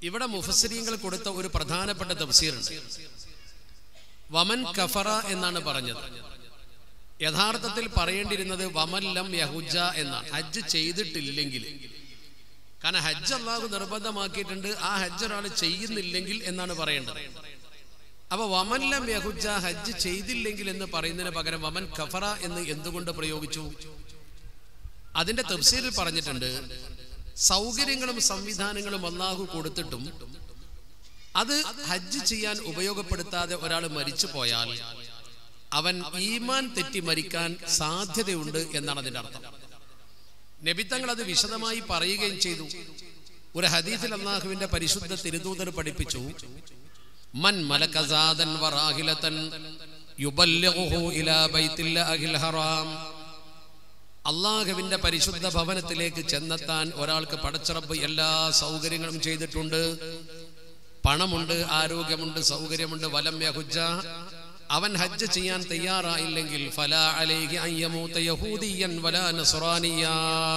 ഇവിടെ മുഫസ്സിരീങ്ങൾ കൊടുത്ത ഒരു പ്രധാനപ്പെട്ട തഫ്സീറുണ്ട് വമൻ കഫറ എന്നാണ് പറഞ്ഞത് യഥാർത്ഥത്തിൽ പറയേണ്ടിയിരുന്നത് വമല്ലം യഹുജ എന്നാണ് ഹജ്ജ് ചെയ്തിട്ടില്ലെങ്കിൽ കാരണം ഹജ്ജ് അള്ളാഹു നിർബന്ധമാക്കിയിട്ടുണ്ട് ആ ഹജ്ജ് ഒരാൾ ചെയ്യുന്നില്ലെങ്കിൽ എന്നാണ് പറയേണ്ടത് അപ്പൊ വമല്ലം യഹുജ ഹജ്ജ് ചെയ്തില്ലെങ്കിൽ എന്ന് പറയുന്നതിന് പകരം വമൻ കഫറ എന്ന് എന്തുകൊണ്ട് പ്രയോഗിച്ചു അതിന്റെ തഫ്സീലിൽ പറഞ്ഞിട്ടുണ്ട് സൗകര്യങ്ങളും സംവിധാനങ്ങളും അള്ളാഹു കൊടുത്തിട്ടും അത് ഹജ്ജ് ചെയ്യാൻ ഉപയോഗപ്പെടുത്താതെ ഒരാൾ മരിച്ചു പോയാൽ അവൻ ഈമാൻ തെറ്റി മരിക്കാൻ സാധ്യതയുണ്ട് എന്നാണ് അതിന്റെ അർത്ഥം നബിത്തങ്ങൾ അത് വിശദമായി പറയുകയും ചെയ്തു ഒരു ഹദീസിൽ അള്ളാഹുവിന്റെ പരിശുദ്ധ തിരുദൂതർ പഠിപ്പിച്ചു മൻ മലകസാദൻ വറാഹിലതൻ യുബല്ലിഗുഹു ഇലാ ബൈത്തില്ലാഹിൽ ഹറാം അള്ളാഹുവിന്റെ പരിശുദ്ധ ഭവനത്തിലേക്ക് ചെന്നെത്താൻ ഒരാൾക്ക് പടച്ചറബ് എല്ലാ സൗകര്യങ്ങളും ചെയ്തിട്ടുണ്ട് പണമുണ്ട് ആരോഗ്യമുണ്ട് സൗകര്യമുണ്ട് വലം യഹുജ അവൻ ഹജ്ജ് ചെയ്യാൻ തയ്യാറായില്ലെങ്കിൽ ഫലാ അലൈഹി അയ്യമൂത്ത യഹൂദിയൻ വലാ നസ്റാനിയ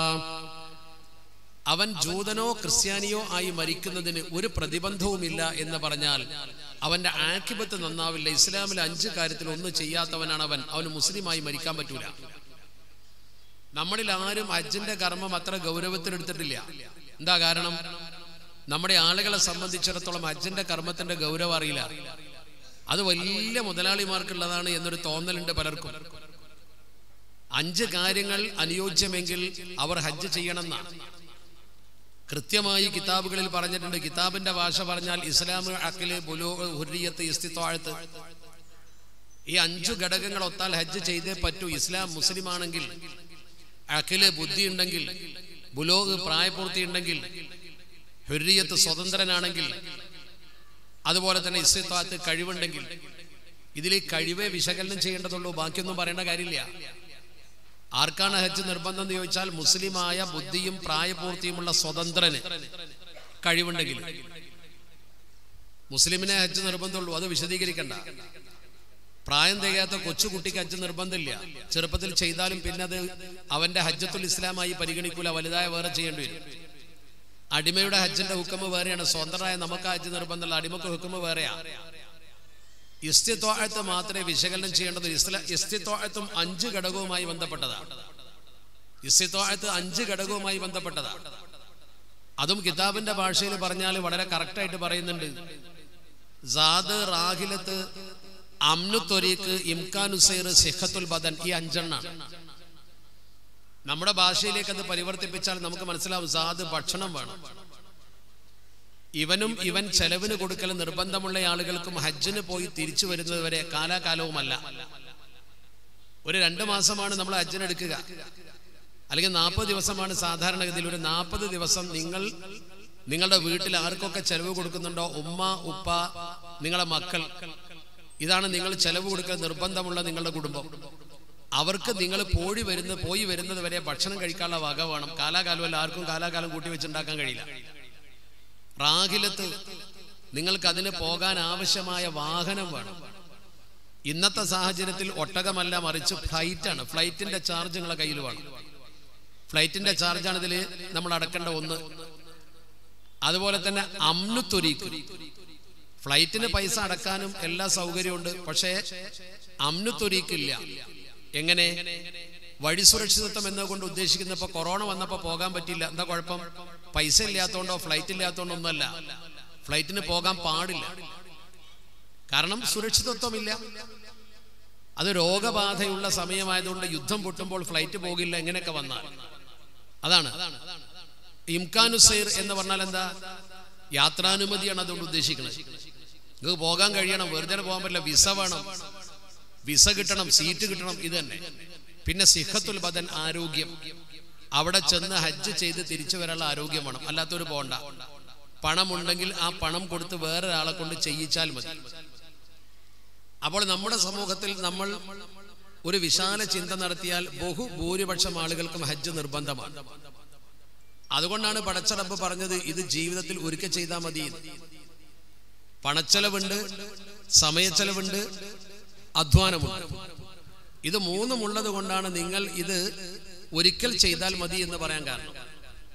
അവൻ ജൂതനോ ക്രിസ്ത്യാനിയോ ആയി മരിക്കുന്നതിന് ഒരു പ്രതിബന്ധവുമില്ല എന്ന് പറഞ്ഞാൽ അവന്റെ ആക്കിബത്ത് നന്നാവില്ല ഇസ്ലാമിൽ അഞ്ച് കാര്യത്തിൽ ഒന്നും ചെയ്യാത്തവനാണ് അവൻ അവന് മുസ്ലിമായി മരിക്കാൻ പറ്റൂല നമ്മളിൽ ആരും ഹജ്ജിന്റെ കർമ്മം അത്ര ഗൗരവത്തിലെടുത്തിട്ടില്ല എന്താ കാരണം നമ്മുടെ ആളുകളെ സംബന്ധിച്ചിടത്തോളം ഹജ്ജിന്റെ കർമ്മത്തിന്റെ ഗൗരവം അറിയില്ല അത് വലിയ മുതലാളിമാർക്കുള്ളതാണ് എന്നൊരു തോന്നലുണ്ട് പലർക്കും അഞ്ച് കാര്യങ്ങൾ അനുയോജ്യമെങ്കിൽ അവർ ഹജ്ജ് ചെയ്യണമെന്നാണ് കൃത്യമായി കിതാബുകളിൽ പറഞ്ഞിട്ടുണ്ട് കിതാബിന്റെ ഭാഷ പറഞ്ഞാൽ ഇസ്ലാം അഖില് ബുലൂ ഹുരിയത്ത് ഇസ്തിത്വാഴത്ത് ഈ അഞ്ചു ഘടകങ്ങൾ ഒത്താൽ ഹജ്ജ് ചെയ്തേ പറ്റൂ ഇസ്ലാം മുസ്ലിം ആണെങ്കിൽ അഖില് ബുദ്ധി ഉണ്ടെങ്കിൽ ബുലോഗ് പ്രായപൂർത്തി ഉണ്ടെങ്കിൽ ഹുരിയത്ത് സ്വതന്ത്രനാണെങ്കിൽ അതുപോലെ തന്നെ ഇസ്തിത്വാത്ത് കഴിവുണ്ടെങ്കിൽ ഇതിൽ ഈ കഴിവേ വിശകലനം ചെയ്യേണ്ടതുള്ളൂ ബാക്കിയൊന്നും പറയേണ്ട കാര്യമില്ല ആർക്കാണ് ഹജ്ജ് നിർബന്ധം എന്ന് ചോദിച്ചാൽ മുസ്ലിമായ ബുദ്ധിയും പ്രായപൂർത്തിയുമുള്ള സ്വതന്ത്രന് കഴിവുണ്ടെങ്കിൽ മുസ്ലിമിനെ ഹജ്ജ് നിർബന്ധമുള്ളൂ അത് വിശദീകരിക്കണ്ട പ്രായം തികയാത്ത കൊച്ചുകുട്ടിക്ക് ഹജ്ജ് നിർബന്ധമില്ല ചെറുപ്പത്തിൽ ചെയ്താലും പിന്നെ അത് അവന്റെ ഹജ്ജത്തുൽ ഇസ്ലാമായി പരിഗണിക്കൂല വലുതായ വേറെ ചെയ്യേണ്ടി വരും അടിമയുടെ ഹജ്ജിന്റെ ഹുക്കമ് വേറെയാണ് സ്വതന്ത്രമായ നമുക്ക് ഹജ്ജ് നിർബന്ധമല്ല അടിമക്ക് ഹുക്കമ് വേറെയാ ഇസ്തിത്വാഴത്ത് മാത്രമേ വിശകലനം ചെയ്യേണ്ടത് ഇസ്ല ഇസ്തിത്വാഴത്തും അഞ്ച് ഘടകവുമായി ബന്ധപ്പെട്ടതാണ് ഇസ്തിത്വാഴത്ത് അഞ്ച് ഘടകവുമായി ബന്ധപ്പെട്ടതാണ് അതും കിതാബിന്റെ ഭാഷയിൽ പറഞ്ഞാൽ വളരെ കറക്റ്റായിട്ട് പറയുന്നുണ്ട് സാദ് റാഹിലത്ത് അമ്നു ത്വരീക്ക് ഇംകാനുസൈർ സിഹത്തുൽ ബദൻ ഈ അഞ്ചെണ്ണാണ് നമ്മുടെ ഭാഷയിലേക്ക് അത് പരിവർത്തിപ്പിച്ചാൽ നമുക്ക് മനസ്സിലാവും സാദ് ഭക്ഷണം വേണം ഇവനും ഇവൻ ചെലവിന് കൊടുക്കൽ നിർബന്ധമുള്ള ആളുകൾക്കും ഹജ്ജിന് പോയി തിരിച്ചു വരുന്നത് വരെ കാലാകാലവുമല്ല ഒരു രണ്ട് മാസമാണ് നമ്മൾ ഹജ്ജിന് എടുക്കുക അല്ലെങ്കിൽ നാൽപ്പത് ദിവസമാണ് സാധാരണഗതിയിൽ ഒരു നാൽപ്പത് ദിവസം നിങ്ങൾ നിങ്ങളുടെ വീട്ടിൽ ആർക്കൊക്കെ ചെലവ് കൊടുക്കുന്നുണ്ടോ ഉമ്മ ഉപ്പ നിങ്ങളെ മക്കൾ ഇതാണ് നിങ്ങൾ ചെലവ് കൊടുക്കാൻ നിർബന്ധമുള്ള നിങ്ങളുടെ കുടുംബം അവർക്ക് നിങ്ങൾ പോയി വരുന്ന പോയി വരുന്നത് വരെ ഭക്ഷണം കഴിക്കാനുള്ള വക വേണം കാലാകാലമല്ല ആർക്കും കാലാകാലം കൂട്ടി വെച്ചുണ്ടാക്കാൻ കഴിയില്ല റാഹിലത്ത് നിങ്ങൾക്ക് അതിന് പോകാൻ ആവശ്യമായ വാഹനം വേണം ഇന്നത്തെ സാഹചര്യത്തിൽ ഒട്ടകമല്ല മറിച്ച് ഫ്ലൈറ്റാണ് ഫ്ലൈറ്റിന്റെ ചാർജ് നിങ്ങളെ കയ്യിൽ വേണം ഫ്ലൈറ്റിന്റെ ചാർജാണ് ഇതിൽ നമ്മൾ അടക്കേണ്ട ഒന്ന് അതുപോലെ തന്നെ അമ്നുത്തൊരീക്ക് ഫ്ലൈറ്റിന് പൈസ അടക്കാനും എല്ലാ സൗകര്യമുണ്ട് പക്ഷേ അമ്നുത്തൊരീക്കില്ല എങ്ങനെ വഴി സുരക്ഷിതത്വം എന്നതുകൊണ്ട് ഉദ്ദേശിക്കുന്ന ഇപ്പൊ കൊറോണ വന്നപ്പോ പോകാൻ പറ്റില്ല എന്താ കുഴപ്പം പൈസ ഇല്ലാത്തോണ്ടോ ഫ്ലൈറ്റ് ഇല്ലാത്തോണ്ടോ ഒന്നല്ല ഫ്ലൈറ്റിന് പോകാൻ പാടില്ല കാരണം സുരക്ഷിതത്വമില്ല അത് രോഗബാധയുള്ള സമയമായതുകൊണ്ട് യുദ്ധം പൊട്ടുമ്പോൾ ഫ്ലൈറ്റ് പോകില്ല എങ്ങനെയൊക്കെ വന്നാൽ അതാണ് ഇംകാനുസൈർ എന്ന് പറഞ്ഞാൽ എന്താ യാത്രാനുമതിയാണ് അതുകൊണ്ട് ഉദ്ദേശിക്കുന്നത് നിങ്ങൾക്ക് പോകാൻ കഴിയണം വെറുതെ പോകാൻ പറ്റില്ല വിസ വേണം വിസ കിട്ടണം സീറ്റ് കിട്ടണം ഇത് തന്നെ പിന്നെ സിഹത്തുൽ ബദൻ ആരോഗ്യം അവിടെ ചെന്ന് ഹജ്ജ് ചെയ്ത് തിരിച്ചു വരാനുള്ള ആരോഗ്യം വേണം അല്ലാത്തൊരു പോണ്ട പണമുണ്ടെങ്കിൽ ആ പണം കൊടുത്ത് വേറൊരാളെ കൊണ്ട് ചെയ്യിച്ചാൽ മതി അപ്പോൾ നമ്മുടെ സമൂഹത്തിൽ നമ്മൾ ഒരു വിശാല ചിന്ത നടത്തിയാൽ ബഹുഭൂരിപക്ഷം ആളുകൾക്കും ഹജ്ജ് നിർബന്ധമാണ് അതുകൊണ്ടാണ് പടച്ചറബ് പറഞ്ഞത് ഇത് ജീവിതത്തിൽ ഒരിക്കൽ ചെയ്താൽ മതി പണച്ചെലവുണ്ട് സമയച്ചെലവുണ്ട് അധ്വാനമുണ്ട് ഇത് മൂന്നും ഉള്ളത് കൊണ്ടാണ് നിങ്ങൾ ഇത് ഒരിക്കൽ ചെയ്താൽ മതി എന്ന് പറയാൻ കാരണം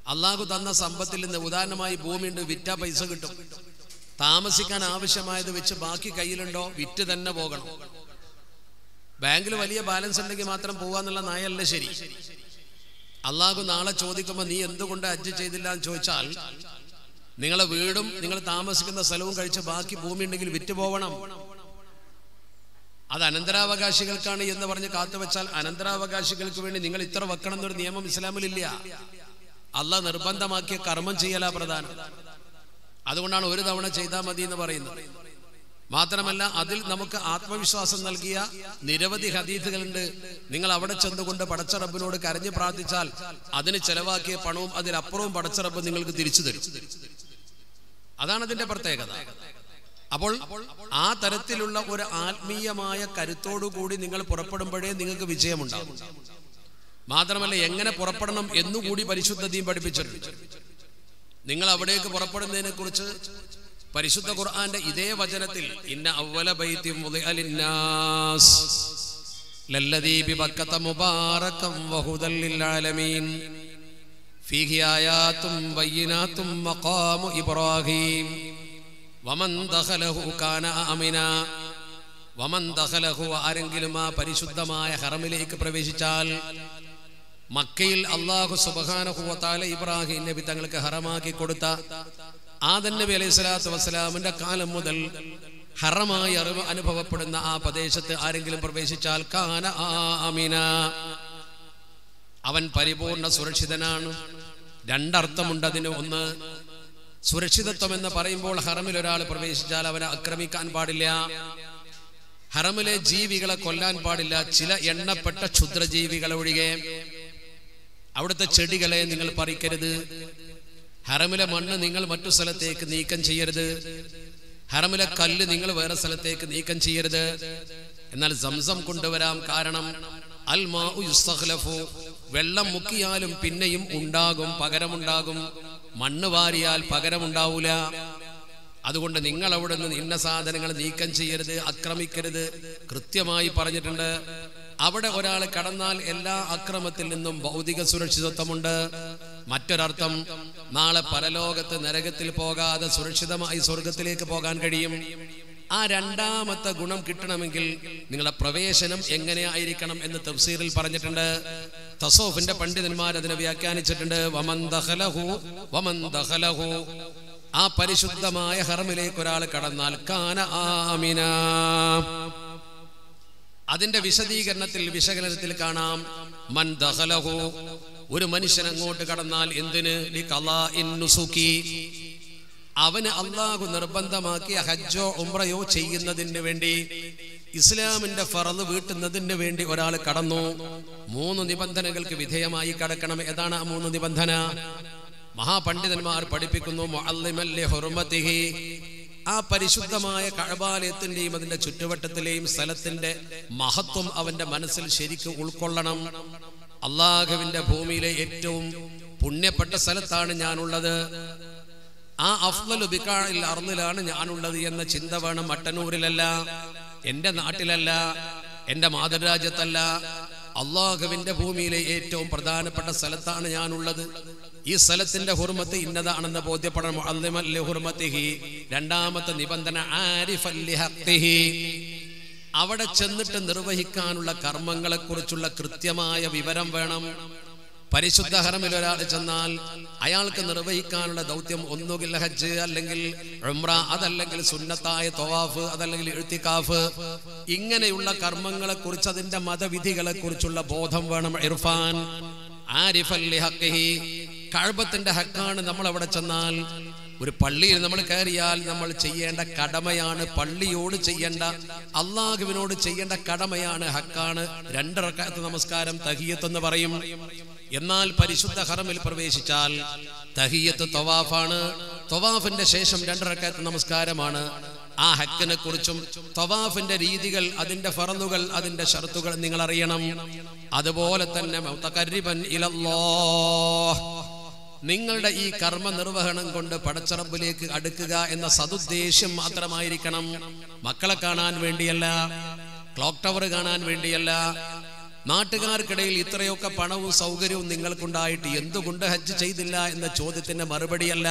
അള്ളാഹു തന്ന സമ്പത്തിൽ നിന്ന് ഉദാഹരണമായി ഭൂമിയുണ്ട് വിറ്റ പൈസ കിട്ടും താമസിക്കാൻ ആവശ്യമായത് വെച്ച് ബാക്കി കയ്യിലുണ്ടോ വിറ്റ് തന്നെ പോകണം ബാങ്കിൽ വലിയ ബാലൻസ് ഉണ്ടെങ്കിൽ മാത്രം പോവാന്നുള്ള നയല്ല ശരി അള്ളാഹു നാളെ ചോദിക്കുമ്പോൾ നീ എന്തുകൊണ്ട് ഹജ്ജ് ചെയ്തില്ല എന്ന് ചോദിച്ചാൽ നിങ്ങളെ വീടും നിങ്ങൾ താമസിക്കുന്ന സ്ഥലവും കഴിച്ച് ബാക്കി ഭൂമി ഉണ്ടെങ്കിൽ വിറ്റ് പോവണം അത് അനന്തരാവകാശികൾക്കാണ് എന്ന് പറഞ്ഞ് കാത്തുവെച്ചാൽ അനന്തരാവകാശികൾക്ക് വേണ്ടി നിങ്ങൾ ഇത്ര വെക്കണം എന്നൊരു നിയമം ഇസ്ലാമിലില്ല അള്ളാഹ് നിർബന്ധമാക്കിയ കർമ്മം ചെയ്യലാ പ്രധാനം അതുകൊണ്ടാണ് ഒരു തവണ ചെയ്താൽ മതി എന്ന് പറയുന്നത് മാത്രമല്ല അതിൽ നമുക്ക് ആത്മവിശ്വാസം നൽകിയ നിരവധി ഹദീസുകളുണ്ട് നിങ്ങൾ അവിടെ ചെന്നുകൊണ്ട് പടച്ച റബ്ബിനോട് കരഞ്ഞു പ്രാർത്ഥിച്ചാൽ അതിന് ചെലവാക്കിയ പണവും അതിലപ്പുറവും പടച്ച റബ്ബ് നിങ്ങൾക്ക് തിരിച്ചു തരും അതാണ് അതിന്റെ പ്രത്യേകത അപ്പോൾ ആ തരത്തിലുള്ള ഒരു ആത്മീയമായ കരുത്തോടു കൂടി നിങ്ങൾ പുറപ്പെടുമ്പോഴേ നിങ്ങൾക്ക് വിജയമുണ്ടാകും മാത്രമല്ല എങ്ങനെ പുറപ്പെടണം എന്നുകൂടി പരിശുദ്ധതയും പഠിപ്പിച്ചിട്ടുണ്ട് നിങ്ങൾ അവിടേക്ക് പുറപ്പെടുന്നതിനെ കുറിച്ച് പരിശുദ്ധ ഖുർആന്റെ ഇതേ വചനത്തിൽ ഇന്ന അവല ബൈത്തി മുളിഅലിന്നാസ് ലല്ലദീ ബിബക്കത മുബാറകം വഹുദൽ ലിൽആലമീൻ ഫീഹി ആയാത്തും ബയ്യിനാത്തും മഖാമു ഇബ്രാഹീം വമൻ ദഖലഹു കാന ആമിന വമൻ ദഖലഹു ആരെങ്കിലും ആ പരിശുദ്ധമായ ഹറമിലേക്ക് പ്രവേശിച്ചാൽ മക്കയിൽ അള്ളാഹു സുബാനഹുവത്താല ഇബ്രാഹിം നബി തങ്ങൾക്ക് ഹറമാക്കി കൊടുത്ത ആദൻ നബി അലൈഹി സ്വലാത്തു വസ്സലാമിന്റെ കാലം മുതൽ ഹറമായി അറിവ് അനുഭവപ്പെടുന്ന ആ പ്രദേശത്ത് ആരെങ്കിലും പ്രവേശിച്ചാൽ കാന ആമിന അവൻ പരിപൂർണ സുരക്ഷിതനാണ് രണ്ടർത്ഥമുണ്ട് അതിന് ഒന്ന് സുരക്ഷിതത്വം എന്ന് പറയുമ്പോൾ ഹറമിൽ ഒരാൾ പ്രവേശിച്ചാൽ അവനെ ആക്രമിക്കാൻ പാടില്ല ഹറമിലെ ജീവികളെ കൊല്ലാൻ പാടില്ല ചില എണ്ണപ്പെട്ട ക്ഷുദ്രജീവികളെ ഒഴികെ അവിടുത്തെ ചെടികളെ നിങ്ങൾ പറിക്കരുത് ഹറമിലെ മണ്ണ് നിങ്ങൾ മറ്റു സ്ഥലത്തേക്ക് നീക്കം ചെയ്യരുത് ഹറമിലെ കല്ല് നിങ്ങൾ വേറെ സ്ഥലത്തേക്ക് നീക്കം ചെയ്യരുത് എന്നാൽ സംസം കൊണ്ടുവരാം കാരണം അൽ മാഉ യുസ്തഖ്ലഫു വെള്ളം മുക്കിയാലും പിന്നെയും ഉണ്ടാകും പകരമുണ്ടാകും മണ്ണ് വാരിയാൽ പകരമുണ്ടാവൂല അതുകൊണ്ട് നിങ്ങൾ അവിടെ നിന്ന് ഇന്ന സാധനങ്ങൾ നീക്കം ചെയ്യരുത് ആക്രമിക്കരുത് കൃത്യമായി പറഞ്ഞിട്ടുണ്ട് അവിടെ ഒരാൾ കടന്നാൽ എല്ലാ അക്രമത്തിൽ നിന്നും ഭൗതിക സുരക്ഷിതത്വമുണ്ട് മറ്റൊരർത്ഥം നാളെ പരലോകത്ത് നരകത്തിൽ പോകാതെ സുരക്ഷിതമായി സ്വർഗത്തിലേക്ക് പോകാൻ കഴിയും ആ രണ്ടാമത്തെ ഗുണം കിട്ടണമെങ്കിൽ നിങ്ങളുടെ പ്രവേശനം എങ്ങനെയായിരിക്കണം എന്ന് തഫ്സീറിൽ പറഞ്ഞിട്ടുണ്ട് തസോഫിന്റെ പണ്ഡിതന്മാർ അതിനെ വ്യാഖ്യാനിച്ചിട്ടുണ്ട് വമൻ ദഖലഹു വമൻ ദഖലഹു ആ പരിശുദ്ധമായ ഹറമിലേക്ക് ഒരാൾ കടന്നാൽ കാന ആമിന അതിന്റെ വിശദീകരണത്തിൽ വിശകലനത്തിൽ കാണാം മൻ ദഖലഹു ഒരു മനുഷ്യൻ അങ്ങോട്ട് കടന്നാൽ എന്തിന് ലിഖലാഇൻ നുസുക്കി അവന് അള്ളാഹു നിർബന്ധമാക്കിയ ഹജ്ജോ ഉംറയോ ചെയ്യുന്നതിന് വേണ്ടി ഇസ്ലാമിന്റെ ഫറന്ന് വീട്ടുന്നതിന് വേണ്ടി ഒരാൾ കടന്നു മൂന്ന് നിബന്ധനകൾക്ക് വിധേയമായി കടക്കണം ഏതാണ് ആ മൂന്ന് നിബന്ധന മഹാപണ്ഡിതന്മാർ പഠിപ്പിക്കുന്നു മുഅല്ലിമൻ ലിഹുർമതിഹി. ആ പരിശുദ്ധമായ കഴബാലയത്തിന്റെയും അതിന്റെ ചുറ്റുവട്ടത്തിലെയും സ്ഥലത്തിന്റെ മഹത്വം അവന്റെ മനസ്സിൽ ശരിക്കും ഉൾക്കൊള്ളണം അള്ളാഹുവിന്റെ ഭൂമിയിലെ ഏറ്റവും പുണ്യപ്പെട്ട സ്ഥലത്താണ് ഞാനുള്ളത് ആ അഫ്ലു ബിക്കാളിൽ അർന്നിലാണ് ഞാനുള്ളത് എന്ന ചിന്ത വേണം മട്ടന്നൂരിലല്ല എന്റെ നാട്ടിലല്ല എന്റെ മാതൃരാജ്യത്തല്ല അള്ളാഹുവിന്റെ ഭൂമിയിലെ ഏറ്റവും പ്രധാനപ്പെട്ട സ്ഥലത്താണ് ഞാനുള്ളത് ഈ സ്ഥലത്തിന്റെ ഹുർമത്ത് ഇന്നതാണെന്ന് ബോധ്യപ്പെടണം മുഅല്ലിമൻ ലിഹുർമത്തിഹി. രണ്ടാമത്തെ നിബന്ധന ആരിഫൻ ലിഹഖിഹി. അവിടെ ചെന്നിട്ട് നിർവഹിക്കാനുള്ള കർമ്മങ്ങളെ കുറിച്ചുള്ള കൃത്യമായ വിവരം വേണം പരിശുദ്ധ ഹറമിൽ ഒരാൾ ചെന്നാൽ അയാൾക്ക് നിർവഹിക്കാനുള്ള ദൗത്യം ഒന്നുകിൽ ഹജ്ജ് അല്ലെങ്കിൽ ഉംറ അതല്ലെങ്കിൽ സുന്നത്തായ തൊവാഫ് അതല്ലെങ്കിൽ എഴുത്തിക്കാഫ് ഇങ്ങനെയുള്ള കർമ്മങ്ങളെ കുറിച്ച് അതിന്റെ മതവിധികളെ കുറിച്ചുള്ള ബോധം വേണം ഇർഫാൻ ആരിഫൽ ലിഹഖിഹി. കഅബത്തിന്റെ ഹക്കാണ് നമ്മൾ അവിടെ ചെന്നാൽ ഒരു പള്ളിയിൽ നമ്മൾ കയറിയാൽ നമ്മൾ ചെയ്യേണ്ട കടമയാണ് പള്ളിയോട് ചെയ്യേണ്ട അള്ളാഹുവിനോട് ചെയ്യേണ്ട കടമയാണ് ഹക്കാണ് രണ്ടിറക്കാത്ത നമസ്കാരം തഹിയത്ത് എന്ന് പറയും എന്നാൽ പരിശുദ്ധ ഹറമിൽ പ്രവേശിച്ചാൽ തഹിയത്ത് തൊവാഫാണ് തൊവാഫിന്റെ ശേഷം രണ്ടിറക്കാത്ത നമസ്കാരമാണ് ആ ഹക്കിനെ കുറിച്ചും തൊവാഫിന്റെ രീതികൾ അതിന്റെ ഫറന്നുകൾ അതിന്റെ ഷർത്തുകൾ നിങ്ങൾ അറിയണം അതുപോലെ തന്നെ മുതഖർരിബൻ ഇലല്ലാഹ് നിങ്ങളുടെ ഈ കർമ്മ നിർവഹണം കൊണ്ട് പടച്ചറബിലേക്ക് അടുക്കുക എന്ന സതുദ്ദേശ്യം മാത്രമായിരിക്കണം മക്കളെ കാണാൻ വേണ്ടിയല്ല ക്ലോക്ക് ടവർ കാണാൻ വേണ്ടിയല്ല നാട്ടുകാർക്കിടയിൽ ഇത്രയൊക്കെ പണവും സൗകര്യവും നിങ്ങൾക്കുണ്ടായിട്ട് എന്തുകൊണ്ട് ഹജ്ജ് ചെയ്തില്ല എന്ന ചോദ്യത്തിന്റെ മറുപടിയല്ല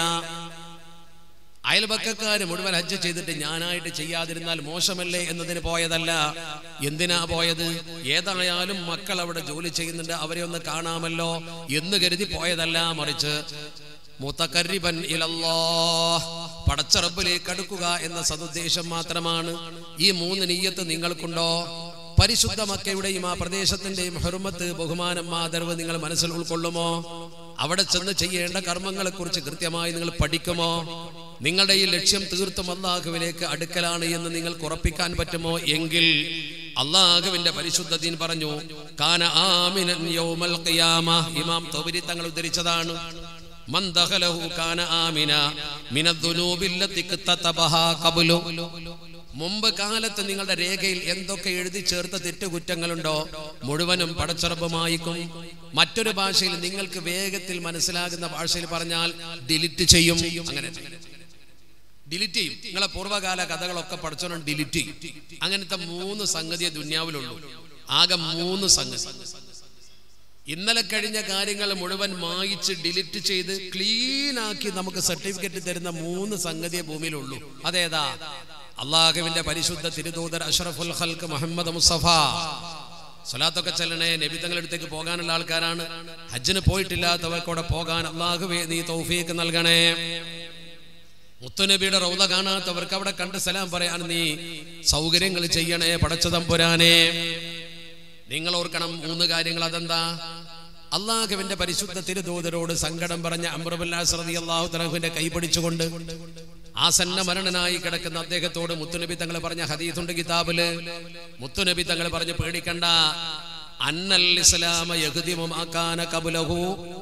അയൽപക്കക്കാര് മുഴുവൻ ഹജ്ജ് ചെയ്തിട്ട് ഞാനായിട്ട് ചെയ്യാതിരുന്നാൽ മോശമല്ലേ എന്നതിന് പോയതല്ല എന്തിനാ പോയത് ഏതായാലും മക്കൾ അവിടെ ജോലി ചെയ്യുന്നുണ്ട് അവരെ ഒന്ന് കാണാമല്ലോ എന്ന് കരുതി പോയതല്ല മറിച്ച് മുത്തകരിബൻ ഇലല്ലോ പടച്ചറബിലേക്ക് അടുക്കുക എന്ന സതുദ്ദേശം മാത്രമാണ് ഈ മൂന്ന് നീയത്ത് നിങ്ങൾക്കുണ്ടോ പരിശുദ്ധ മക്കയുടെയും ആ പ്രദേശത്തിന്റെയും ഹെറുമത്ത് ബഹുമാനം ആദരവ് നിങ്ങൾ മനസ്സിൽ ഉൾക്കൊള്ളുമോ അവിടെ ചെന്ന് ചെയ്യേണ്ട കർമ്മങ്ങളെ കുറിച്ച് കൃത്യമായി നിങ്ങൾ പഠിക്കുമോ നിങ്ങളുടെ ഈ ലക്ഷ്യം തീർത്തും അള്ളാഹുവിലേക്ക് അടുക്കലാണ് എന്ന് നിങ്ങൾക്ക് ഉറപ്പിക്കാൻ പറ്റുമോ എങ്കിൽ അള്ളാഹുവിന്റെ പരിശുദ്ധ ദീൻ പറഞ്ഞു കാന ആമിനൻ യൗമൽ ഖിയാമ ഇമാം തൗബരി തങ്ങൾ ഉദ്ധരിച്ചതാണ് മൻ ദഖലഹു കാന ആമിന മിനദ്ദുനൂബില്ലത്തി ഖത്തതബഹാ ഖബ്ലു മുമ്പ് കാലത്ത് നിങ്ങളുടെ രേഖയിൽ എന്തൊക്കെ എഴുതി ചേർത്ത തെറ്റുകുറ്റങ്ങളുണ്ടോ മുഴുവനും പടച്ചറബുമായിക്കും മറ്റൊരു ഭാഷയിൽ നിങ്ങൾക്ക് വേഗത്തിൽ മനസ്സിലാകുന്ന ഭാഷയിൽ പറഞ്ഞാൽ ഡിലിറ്റ് ചെയ്യും അങ്ങനെ ഡിലിറ്റ് ചെയ്യും നിങ്ങളെ പൂർവ്വകാല കഥകളൊക്കെ പഠിച്ചോണം ഡിലിറ്റ് ചെയ്യും അങ്ങനത്തെ മൂന്ന് സംഗതിയെ ദുന്യാവിലുള്ളൂ ആകെ മൂന്ന് സംഗതി ഇന്നലെ കഴിഞ്ഞ കാര്യങ്ങൾ മുഴുവൻ മായിച്ച് ഡിലിറ്റ് ചെയ്ത് ക്ലീൻ ആക്കി നമുക്ക് സർട്ടിഫിക്കറ്റ് തരുന്ന മൂന്ന് സംഗതിയെ ഭൂമിയിലുള്ളൂ അതേതാ അള്ളാഹുവിന്റെ പരിശുദ്ധ തിരുദൂതർ അഷ്റഫുൽ ഖൽക്ക് മുഹമ്മദ് മുസ്തഫ സ്വലാത്തൊക്കെ ചെല്ലണേ നബിതങ്ങളുടെ അടുത്തേക്ക് പോകാനുള്ള ആൾക്കാരാണ് ഹജ്ജിന് പോയിട്ടില്ലാത്തവർക്കൂടെ പോകാൻ അള്ളാഹുവേ നീ തൗഫീക്ക് നൽകണേ മുത്തുനബിയുടെ റൗദ കാണാത്തവർക്ക് അവിടെ കണ്ട് സലാം പറയാൻ നീ സൗകര്യങ്ങൾ ചെയ്യണേ പടച്ചതമ്പുരാനെ നിങ്ങൾ ഓർക്കണം മൂന്ന് കാര്യങ്ങൾ അതെന്താ അള്ളാഹുവിന്റെ പരിശുദ്ധ തിരുദൂതരോട് സങ്കടം പറഞ്ഞ അമ്രബുല്ലാസ്രതി അള്ളാഹു തലഹുവിന്റെ കൈ പിടിച്ചുകൊണ്ട് ആസന്ന മരണനായി കിടക്കുന്ന അദ്ദേഹത്തോട് മുത്തുനബി തങ്ങൾ പറഞ്ഞ ഹദീസുണ്ട് കിതാബില് മുത്തുനബി തങ്ങൾ പറഞ്ഞ് പേടിക്കണ്ട അന്നൽ ഇസ്ലാമ യഹുദിമുമാക്കാന കബുലഹു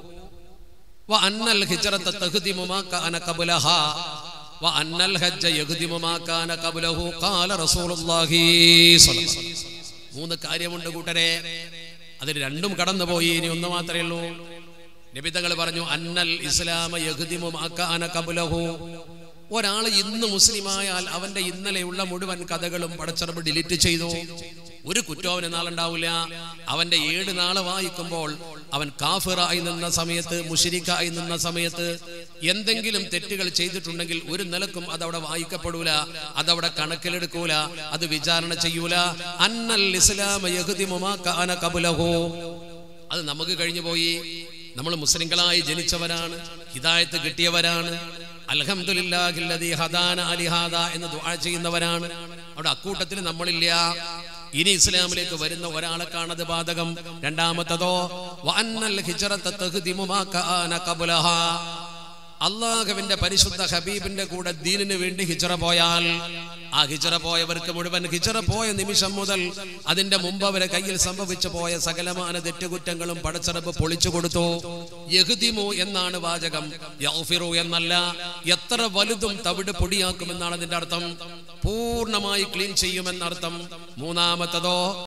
വ അന്നൽ ഹിജ്റത തഹ്ദിമു കാന ഖബ്ലഹ വ അന്നൽ ഹജ്ജ യഹ്ദിമു മാ കാന ഖബ്ലഹു ഖാല റസൂലുള്ളാഹി സ്വല്ലല്ലാഹു അലൈഹി വസല്ലം. മൂന്ന് കാര്യമുണ്ട് കൂട്ടരെ അതിൽ രണ്ടും കടന്നുപോയി ഇനി ഒന്ന് മാത്രമേ ഉള്ളൂ നബിതങ്ങൾ പറഞ്ഞു അന്നൽ ഇസ്ലാമ യഹ്ദിമു മാ കാന ഖബ്ലഹു ഒരാൾ ഇന്ന് മുസ്ലിമായാൽ അവന്റെ ഇന്നലെയുള്ള മുഴുവൻ കഥകളും പടച്ചറബ് ഡിലീറ്റ് ചെയ്തു ഒരു കുറ്റവും അവന് നാളുണ്ടാവില്ല അവന്റെ ഏഴ് നാള് വായിക്കുമ്പോൾ അവൻ കാഫിറായി നിന്ന സമയത്ത് മുഷിരിക്കായി നിന്ന സമയത്ത് എന്തെങ്കിലും തെറ്റുകൾ ചെയ്തിട്ടുണ്ടെങ്കിൽ ഒരു നിലക്കും അതവിടെ വായിക്കപ്പെടൂല അതവിടെ കണക്കിലെടുക്കൂല അത് വിചാരണ ചെയ്യൂല അന്നൽ ഇസ്ലാമ യഹ്ദിമു മാ കാന ഖബ്ലഹു അത് നമുക്ക് കഴിഞ്ഞു പോയി നമ്മൾ മുസ്ലിങ്ങളായി ജനിച്ചവരാണ് ഹിദായത്ത് കിട്ടിയവരാണ് അൽഹംദുലില്ലാഹില്ലദീ ഹദാന അലിഹാദ എന്ന് ദുആ ചെയ്യുന്നവരാണ് അവിടെ അക്കൂട്ടത്തിൽ നമ്മളില്ല ഇനി ഇസ്ലാമിലേക്ക് വരുന്ന ഒരാളെ കാണത് ബാധകം രണ്ടാമത്തതോ വഅന്നൽ ഹിജ്റത തഖ്ദിമു മാ കാന ഖബ്ലഹാ അള്ളാഹുവിന്റെ പരിശുദ്ധ ഹബീബിന്റെ കൂടെ ദീനിന് വേണ്ടി ഹിജറ പോയാൽ ആ ഹിജറ പോയവർക്ക് മുഴുവൻ ഹിജറ പോയ നിമിഷം മുതൽ അതിന്റെ മുമ്പ് അവരെ കയ്യിൽ സംഭവിച്ചു പോയ സകലമാന തെറ്റുകുറ്റങ്ങളും പടച്ചറപ്പ് പൊളിച്ചു കൊടുത്തു യഹുദിമു എന്നാണ് വാചകം യൗഫിറു എന്നല്ല എത്ര വലുതും തവിട് പൊടിയാക്കുമെന്നാണ് അതിന്റെ അർത്ഥം പൂർണ്ണമായി ക്ലീൻ ചെയ്യുമെന്നർത്ഥം മൂന്നാമത്തതോ